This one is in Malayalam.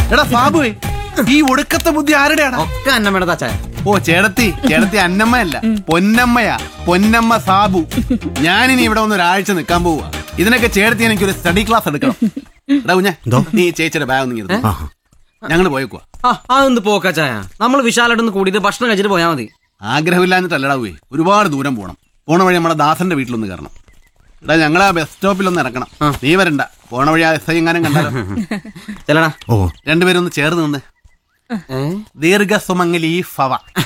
എടാ സാബുവേ ഈ ഒടുക്കത്തെ ബുദ്ധി ആരുടെയാണ് ഒക്കെ അന്നമ്മയുടെ താച്ചായ ഓ ചേടത്തി ചേടത്തി അന്നമ്മയല്ല പൊന്നമ്മയാ പൊന്നമ്മ സാബു ഞാനിനി ഇവിടെ ഒന്ന് ഒരാഴ്ച നിൽക്കാൻ പോവുക ഇതിനൊക്കെ ചേടത്തി എനിക്കൊരു സ്റ്റഡി ക്ലാസ് എടുക്കണം എടാ കുഞ്ഞെ നീ ഈ ചേച്ചിയുടെ ബാഗ് ഒന്ന് ഞങ്ങൾ പോയേക്കുവാ ആ അതൊന്ന് പോക്കാച്ചായ നമ്മൾ വിശാലായിട്ടൊന്ന് കൂടിയിട്ട് ഭക്ഷണം കഴിച്ചിട്ട് പോയാൽ മതി ആഗ്രഹമില്ലാഞ്ഞിട്ടല്ലടാ പോയി ഒരുപാട് ദൂരം പോകണം പോണ വഴി നമ്മുടെ ദാസന്റെ വീട്ടിലൊന്ന് കയറണം എടാ ഞങ്ങൾ ആ ബസ് സ്റ്റോപ്പിലൊന്ന് ഇറക്കണം നീ വരണ്ട പോണ വഴി ആ എസ് ഐ എങ്ങാനും കണ്ടാലോ ചെല്ലടാ ഓ രണ്ടുപേരും ഒന്ന് ചേർന്ന് നിന്ന് ഏ ദീർഘ സുമംഗലി ഫവ